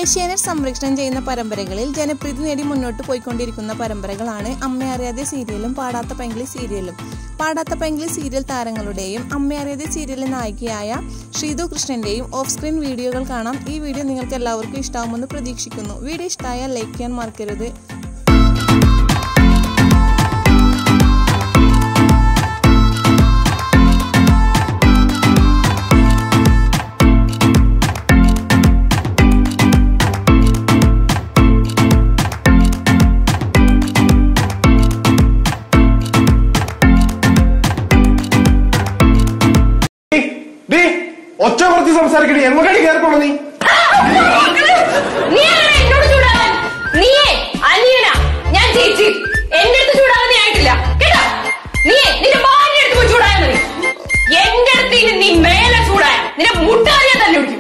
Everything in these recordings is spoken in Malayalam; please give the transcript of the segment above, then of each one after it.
ഏഷ്യാനെറ്റ് സംരക്ഷണം ചെയ്യുന്ന പരമ്പരകളിൽ ജനപ്രീതി നേടി മുന്നോട്ട് പോയിക്കൊണ്ടിരിക്കുന്ന പരമ്പരകളാണ് അമ്മ അറിയാതെ സീരിയലും പാടാത്ത പൈങ്കിളി സീരിയലും പാടാത്ത പൈങ്കിളി സീരിയൽ താരങ്ങളുടെയും അമ്മ അറിയാതെ സീരിയലിലെ നായികയായ ശ്രീതു കൃഷ്ണന്റെയും ഓഫ് സ്ക്രീൻ വീഡിയോകൾ കാണാം ഈ വീഡിയോ നിങ്ങൾക്ക് എല്ലാവർക്കും ഇഷ്ടാവുമെന്ന് പ്രതീക്ഷിക്കുന്നു വീഡിയോ ഇഷ്ടമായാൽ ലൈക്ക് ചെയ്യാൻ മറക്കരുത് ഡേ ഒച്ച കുറച്ച് സംസാരിക്കണേ എങ്ങോട്ടാണ് കയറിപ്പോണ നീ നീ ആരാ എന്നോട് ചൂടാവാൻ നീയേ അനിയനാ ഞാൻ ചേച്ചി എന്റെ അടുത്ത് ചൂടാവാൻ നീ ആയിട്ടില്ല കേട്ടോ നീയേ നിന്റെ ഭാര്യ അടുത്ത് പോയി ചൂടായാൽ മതി എന്റെ അടുത്ത് ഇനി നീ മേലെ ചൂടായ നിന്റെ മുട്ടാറിയാൻ തന്നെ വിളിക്കും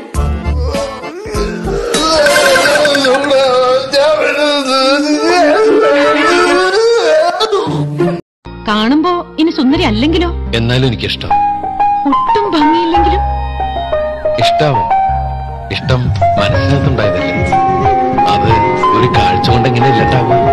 കാണുമ്പോ ഇനി സുന്ദരി അല്ലെങ്കിലോ എന്നാലും എനിക്കിഷ്ടം ഒട്ടും ഭംഗിയില്ലെങ്കിലും ഇഷ്ടാവും ഇഷ്ടം മനസ്സിനകത്തുണ്ടായതല്ലേ അത് ഒരു കാഴ്ച കൊണ്ട് എങ്ങനെ ഇല്ലട്ടാവും